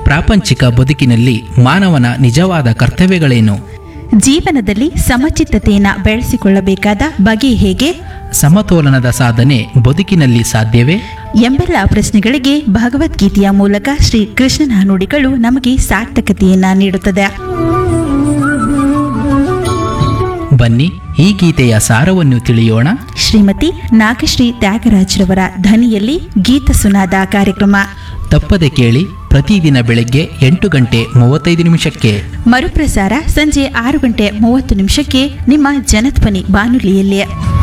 ಪ್ರಾಪಂಚಿಕ ಬದುಕಿನಲ್ಲಿ ಮಾನವನ ನಿಜವಾದ ಕರ್ತವ್ಯಗಳೇನು ಜೀವನದಲ್ಲಿ ಸಮಚಿತ್ತತೆಯನ್ನು ಬೆಳೆಸಿಕೊಳ್ಳಬೇಕಾದ ಬಗೆ ಹೇಗೆ ಸಮತೋಲನದ ಸಾಧನೆ ಬದುಕಿನಲ್ಲಿ ಸಾಧ್ಯವೇ ಎಂಬೆಲ್ಲ ಪ್ರಶ್ನೆಗಳಿಗೆ ಭಗವದ್ಗೀತೆಯ ಮೂಲಕ ಶ್ರೀ ಕೃಷ್ಣನ ನುಡಿಗಳು ನಮಗೆ ಸಾರ್ಥಕತೆಯನ್ನ ನೀಡುತ್ತದೆ ಬನ್ನಿ ಈ ಗೀತೆಯ ಸಾರವನ್ನು ತಿಳಿಯೋಣ ಶ್ರೀಮತಿ ನಾಗಶ್ರೀ ತ್ಯಾಗರಾಜ್ರವರ ಧ್ವನಿಯಲ್ಲಿ ಗೀತ ಸುನಾದ ಕಾರ್ಯಕ್ರಮ ತಪ್ಪದೆ ಕೇಳಿ ಪ್ರತಿದಿನ ಬೆಳಗ್ಗೆ ಎಂಟು ಗಂಟೆ ಮೂವತ್ತೈದು ನಿಮಿಷಕ್ಕೆ ಮರುಪ್ರಸಾರ ಸಂಜೆ ಆರು ಗಂಟೆ ಮೂವತ್ತು ನಿಮಿಷಕ್ಕೆ ನಿಮ್ಮ ಜನಧ್ವನಿ ಬಾನುಲಿಯಲ್ಲಿ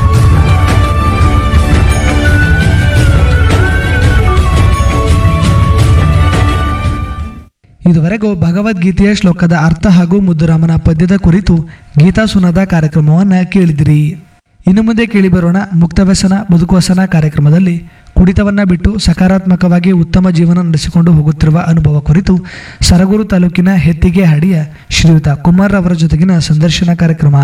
ಇದುವರೆಗೂ ಭಗವದ್ಗೀತೆಯ ಶ್ಲೋಕದ ಅರ್ಥ ಹಾಗೂ ಮುದ್ದುರಾಮನ ಪದ್ಯದ ಕುರಿತು ಗೀತಾ ಸುನದ ಕಾರ್ಯಕ್ರಮವನ್ನು ಕೇಳಿದಿರಿ ಇನ್ನು ಮುಂದೆ ಕೇಳಿಬರೋಣ ಮುಕ್ತವ್ಯಸನ ಬದುಕುವಸನ ಕಾರ್ಯಕ್ರಮದಲ್ಲಿ ಕುಡಿತವನ್ನ ಬಿಟ್ಟು ಸಕಾರಾತ್ಮಕವಾಗಿ ಉತ್ತಮ ಜೀವನ ನಡೆಸಿಕೊಂಡು ಹೋಗುತ್ತಿರುವ ಅನುಭವ ಕುರಿತು ಸರಗೂರು ತಾಲೂಕಿನ ಹೆತ್ತಿಗೆ ಹಡಿಯ ಶ್ರೀಯುತ ಕುಮಾರ್ ಅವರ ಜೊತೆಗಿನ ಸಂದರ್ಶನ ಕಾರ್ಯಕ್ರಮ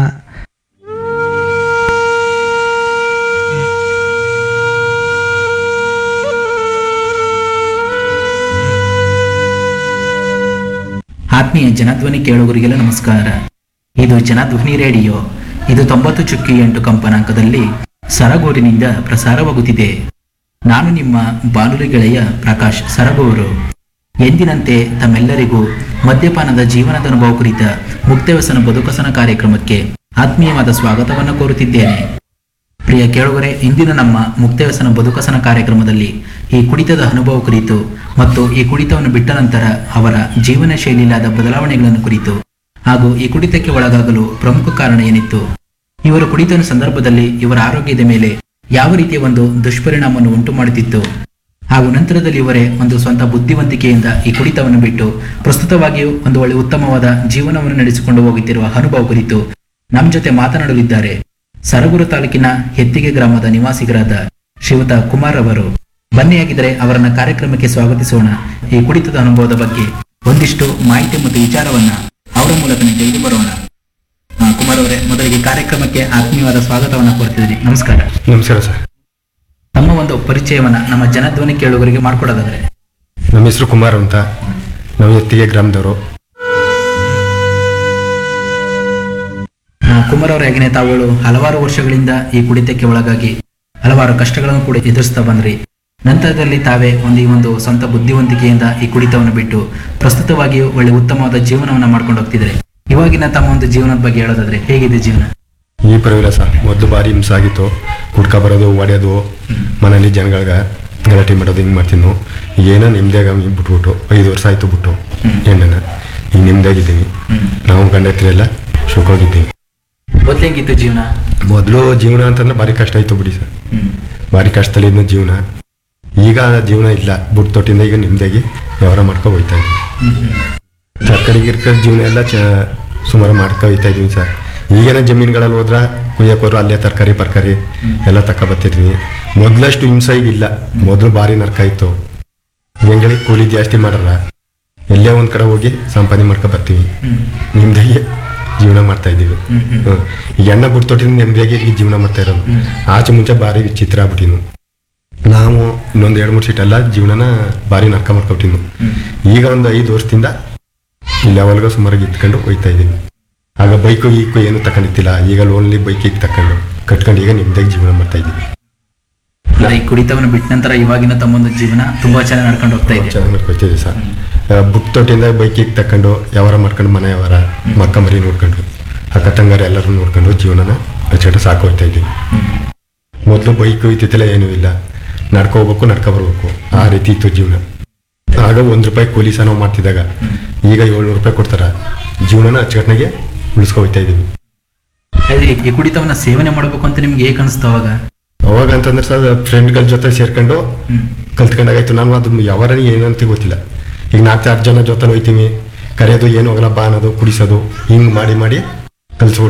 ಆತ್ಮೀಯ ಜನಧ್ವನಿ ಕೇಳುಗರಿಗೆಲ್ಲ ನಮಸ್ಕಾರ ಇದು ಜನಧ್ವನಿ ರೇಡಿಯೋ ಇದು ತೊಂಬತ್ತು ಚುಕ್ಕಿ ಎಂಟು ಕಂಪನಾಂಕದಲ್ಲಿ ಸರಗೂರಿನಿಂದ ಪ್ರಸಾರವಾಗುತ್ತಿದೆ ನಾನು ನಿಮ್ಮ ಬಾನುಲಿ ಗೆಳೆಯ ಪ್ರಕಾಶ್ ಸರಗೂರು ಎಂದಿನಂತೆ ತಮ್ಮೆಲ್ಲರಿಗೂ ಮದ್ಯಪಾನದ ಜೀವನದ ಅನುಭವ ಕುರಿತ ಮುಕ್ತವ್ಯಸನ ಬದುಕಸನ ಕಾರ್ಯಕ್ರಮಕ್ಕೆ ಆತ್ಮೀಯವಾದ ಸ್ವಾಗತವನ್ನು ಕೋರುತ್ತಿದ್ದೇನೆ ಪ್ರಿಯ ಕೇಳುಗರೆ ಇಂದಿನ ನಮ್ಮ ಮುಕ್ತವ್ಯಸನ ಬದುಕಸನ ಕಾರ್ಯಕ್ರಮದಲ್ಲಿ ಈ ಕುಡಿತದ ಅನುಭವ ಕುರಿತು ಮತ್ತು ಈ ಕುಡಿತವನ್ನು ಬಿಟ್ಟ ನಂತರ ಅವರ ಜೀವನ ಶೈಲಿಯಾದ ಬದಲಾವಣೆಗಳನ್ನು ಕುರಿತು ಹಾಗೂ ಈ ಕುಡಿತಕ್ಕೆ ಒಳಗಾಗಲು ಪ್ರಮುಖ ಕಾರಣ ಏನಿತ್ತು ಇವರು ಕುಡಿತದ ಸಂದರ್ಭದಲ್ಲಿ ಇವರ ಆರೋಗ್ಯದ ಮೇಲೆ ಯಾವ ರೀತಿಯ ಒಂದು ದುಷ್ಪರಿಣಾಮವನ್ನು ಉಂಟು ಮಾಡುತ್ತಿತ್ತು ಹಾಗೂ ನಂತರದಲ್ಲಿ ಇವರೇ ಒಂದು ಸ್ವಂತ ಬುದ್ಧಿವಂತಿಕೆಯಿಂದ ಈ ಕುಡಿತವನ್ನು ಬಿಟ್ಟು ಪ್ರಸ್ತುತವಾಗಿಯೂ ಒಂದು ಒಳ್ಳೆ ಉತ್ತಮವಾದ ಜೀವನವನ್ನು ನಡೆಸಿಕೊಂಡು ಹೋಗುತ್ತಿರುವ ಅನುಭವ ಕುರಿತು ನಮ್ಮ ಜೊತೆ ಮಾತನಾಡಲಿದ್ದಾರೆ ಸರಗೂರು ತಾಲೂಕಿನ ಹೆತ್ತಿಗೆ ಗ್ರಾಮದ ನಿವಾಸಿಗರಾದ ಶ್ರೀಯುತ ಕುಮಾರ್ ಅವರು ಬನ್ನಿಯಾಗಿದ್ದರೆ ಅವರನ್ನ ಕಾರ್ಯಕ್ರಮಕ್ಕೆ ಸ್ವಾಗತಿಸೋಣ ಈ ಕುಡಿತದ ಅನುಭವದ ಬಗ್ಗೆ ಒಂದಿಷ್ಟು ಮಾಹಿತಿ ಮತ್ತು ವಿಚಾರವನ್ನ ಅವರ ಮೂಲಕನೇ ತಿಳಿದು ಬರೋಣ ಆ, ಕುಮಾರ್ ಅವರೇ ಮೊದಲಿಗೆ ಕಾರ್ಯಕ್ರಮಕ್ಕೆ ಆತ್ಮೀಯವಾದ ಸ್ವಾಗತವನ್ನ ಕೋರ್ತಿದ್ದೀನಿ ನಮಸ್ಕಾರ ನಮಸ್ಕಾರ ಸರ್ ತಮ್ಮ ಒಂದು ಪರಿಚಯವನ್ನ ನಮ್ಮ ಜನಧ್ವನಿ ಕೇಳುಗರಿಗೆ ಮಾಡ್ಕೊಡೋದಾದ್ರೆ ನಮ್ಮ ಹೆಸರು ಕುಮಾರ್ ಅಂತ ನಾವು ಎತ್ತಿಗೆ ಗ್ರಾಮದವರು ಆ, ಕುಮಾರ್ ಅವರ ಹೇಗೆ ತಾವುಗಳು ಹಲವಾರು ವರ್ಷಗಳಿಂದ ಈ ಕುಡಿತಕ್ಕೆ ಒಳಗಾಗಿ ಹಲವಾರು ಕಷ್ಟಗಳನ್ನು ಕೂಡ ಎದುರಿಸ್ತಾ ಬಂದ್ರಿ ನಂತರದಲ್ಲಿ ತಾವೇ ಒಂದು ಈ ಒಂದು ಸ್ವಂತ ಬುದ್ಧಿವಂತಿಕೆಯಿಂದ ಈ ಕುಡಿತವನ್ನು ಬಿಟ್ಟು ಪ್ರಸ್ತುತವಾಗಿಯೂ ಒಳ್ಳೆ ಉತ್ತಮವಾದ ಜೀವನವನ್ನು ಮಾಡ್ಕೊಂಡು ಹೋಗ್ತಿದ್ದಾರೆ ಇವಾಗಿನ ತಮ್ಮ ಒಂದು ಜೀವನದ ಬಗ್ಗೆ ಹೇಳೋದಾದ್ರೆ ಹೇಗಿದೆ ಜೀವನ ಈ ಪರವಾಗಿಲ್ಲ ಸರ್ ಮೊದಲು ಭಾರಿ ಹಿಂಸೆ ಆಗಿತ್ತು ಕುಡ್ಕ ಬರೋದು ಹೊಡೆಯೋದು ಮನೇಲಿ ಜನಗಳಿಗೆ ಗಲಾಟೆ ಮಾಡೋದು ಹಿಂಗೆ ಮಾಡ್ತೀನಿ ಈಗ ಏನೋ ನಿಮ್ದಾಗ ಬಿಟ್ಬಿಟ್ಟು ಐದು ವರ್ಷ ಆಯ್ತು ಬಿಟ್ಟು ಹೆಣ್ಣನ್ನ ಈಗ ನಿಮ್ದಾಗಿದ್ದೀನಿ ನಾವು ಗಂಡ ಹತ್ರ ಎಲ್ಲ ಸುಖವಾಗಿದ್ದೀವಿ ಮೊದ್ಲು ಹೆಂಗಿತ್ತು ಜೀವನ ಮೊದಲು ಜೀವನ ಅಂತಂದ್ರೆ ಭಾರಿ ಕಷ್ಟ ಆಯ್ತು ಬಿಡಿ ಸರ್ ಹ್ಮ್ ಭಾರಿ ಕಷ್ಟದಲ್ಲಿದ್ದ ಜೀವನ ಈಗ ಆ ಜೀವನ ಇಲ್ಲ ಬುಟ್ಟು ತೊಟ್ಟಿಂದ ಈಗ ನಿಮ್ದಾಗಿ ವ್ಯವಹಾರ ಮಾಡ್ಕೊ ಹೋಯ್ತಾ ಇದ್ದೀವಿ ಹ್ಮ್ ಹ್ಮ್ ತರಕಾರಿ ಗಿರ್ಕಾರಿ ಜೀವನ ಎಲ್ಲ ಚ ಸುಮಾರು ಮಾಡ್ಕೊ ಹೋಯ್ತಾ ಇದೀವಿ ಸರ್ ಈಗಿನ ಜಮೀನುಗಳಲ್ಲಿ ಹೋದ್ರ ಕುಯ್ಯಕೋರು ಅಲ್ಲೇ ತರಕಾರಿ ಪರ್ಕಾರಿ ಎಲ್ಲ ತಕ ಬರ್ತಿದ್ವಿ ಮೊದಲಷ್ಟು ಹಿಂಸೆ ಈಗ ಇಲ್ಲ ಮೊದಲು ಭಾರಿ ನರ್ಕ ಇತ್ತು ಹೆಂಗಳಿ ಕೂಲಿ ಜಾಸ್ತಿ ಮಾಡಲ್ಲ ಎಲ್ಲೇ ಒಂದ್ ಕಡೆ ಹೋಗಿ ಸಂಪಾದನೆ ಮಾಡ್ಕೊ ಬರ್ತೀವಿ ಹ್ಮ್ ನಿಮ್ದಾಗಿ ಜೀವನ ಮಾಡ್ತಾ ಇದ್ದೀವಿ ಹ್ಮ್, ಹ್ಮ್. ಹ್ಮ್. ಈಗ ಎಣ್ಣೆ ಬಿಡ್ತೊಟ್ಟಿನ ನೆಮ್ಮದಿಯಾಗಿ ಈಗ ಜೀವನ ಮಾಡ್ತಾ ಇರೋದು ಆಚೆ ಮುಂಚೆ ಭಾರಿ ವಿಚಿತ್ರ ಆಗ್ಬಿಟ್ಟಿನು ನಾವು ಇನ್ನೊಂದು ಎರಡು ಮೂರು ಸೀಟ್ ಎಲ್ಲ ಜೀವನನ ಭಾರಿ ನರ್ಕ ಮಾಡ್ಕೊಬಿಟ್ಟಿನು ಈಗ ಒಂದು ಐದು ವರ್ಷದಿಂದ ಈ ಲೆವೆಲ್ಗೆ ಸುಮಾರಾಗಿ ಇಟ್ಕೊಂಡು ಹೋಯ್ತಾ ಇದ್ದೀನಿ ಆಗ ಬೈಕು ಗೀಕು ಏನು ತಗೊಂಡಿತ್ತಿಲ್ಲ ಈಗ ಲೋನ್ಲಿ ಬೈಕ್ ಈಗ ತಕೊಂಡು ಕಟ್ಕೊಂಡು ಈಗ ನಿಮ್ದಾಗಿ ಜೀವನ ಮಾಡ್ತಾ ಇದ್ದೀವಿ ಅಂದ್ರೆ ಈ ಕುಡಿತವನ್ನು ಬಿಟ್ಟ ನಂತರ ಇವಾಗಿನ ತಮ್ಮೊಂದು ಜೀವನ ತುಂಬಾ ಚೆನ್ನಾಗಿ ನಡ್ಕೊಂಡು ಹೋಗ್ತಾ ಇದೆ ಚೆನ್ನಾಗಿ ಮಾಡ್ಕೊಳ್ತಿದ್ದೀವಿ ಸರ್ ಬುಕ್ ತೊಟ್ಟಿಂದ ಬೈಕಿಗೆ ತಕೊಂಡು ವ್ಯವಹಾರ ಮಾಡ್ಕೊಂಡು ಮನೆ ವ್ಯವಹಾರ ಮಕ್ಕ ಮರಿ ನೋಡ್ಕೊಂಡು ಅಕ್ಕ ತಂಗಾರ ಎಲ್ಲರೂ ನೋಡ್ಕೊಂಡು ಜೀವನನ ಅಚ್ಚಟ ಸಾಕು ಹೋಗ್ತಾ ಇದ್ದೀವಿ ಮೊದಲು ಬೈಕ್ ಇತ್ತಿಲ್ಲ ಏನೂ ಇಲ್ಲ ನಡ್ಕೊ ಹೋಗ್ಬೇಕು ನಡ್ಕೊ ಬರ್ಬೇಕು ಆ ರೀತಿ ಇತ್ತು ಜೀವನ ಆಗ ಒಂದು ರೂಪಾಯಿ ಕೂಲಿ ಸಹ ನಾವು ಮಾಡ್ತಿದ್ದಾಗ ಈಗ ಏಳ್ನೂರು ರೂಪಾಯಿ ಕೊಡ್ತಾರ ಜೀವನನ ಅಚ್ಚುಕಟ್ನಾಗೆ ಉಳಿಸ್ಕೊ ಹೋಗ್ತಾ ಇದ್ದೀವಿ ಅದೇ ಈ ಕುಡಿತವನ್ನ ಸೇವನೆ ಮಾಡಬೇಕು ಅಂತ ನಿಮ್ಗೆ ಹೇಗೆ ಅನಿಸ್ತು ಅವಾಗ ಅವಾಗ ಅಂತಂದ್ರೆ ಸರ್ ಫ್ರೆಂಡ್ಗಳ ಜೊತೆ ಸೇರ್ಕೊಂಡು ಹ್ಮ್ ಕಲ್ತ್ಕೊಂಡಾಗಾಯ್ತು ನಾನು ಅದು ಯಾವಾರ ಏನಂತ ಗೊತ್ತಿಲ್ಲ ಈಗ ನಾಲ್ಕು ಆರು ಜನ ಜೊತೆ ಹೋಯ್ತೀವಿ ಕರೆಯೋದು ಏನು ಹೋಗಲ್ಲ ಬಾ ಅನ್ನೋದು ಕುಡಿಸೋದು ಹಿಂಗೆ ಮಾಡಿ ಮಾಡಿ ಕಲ್ಸ್ಬಿಟ್ಟು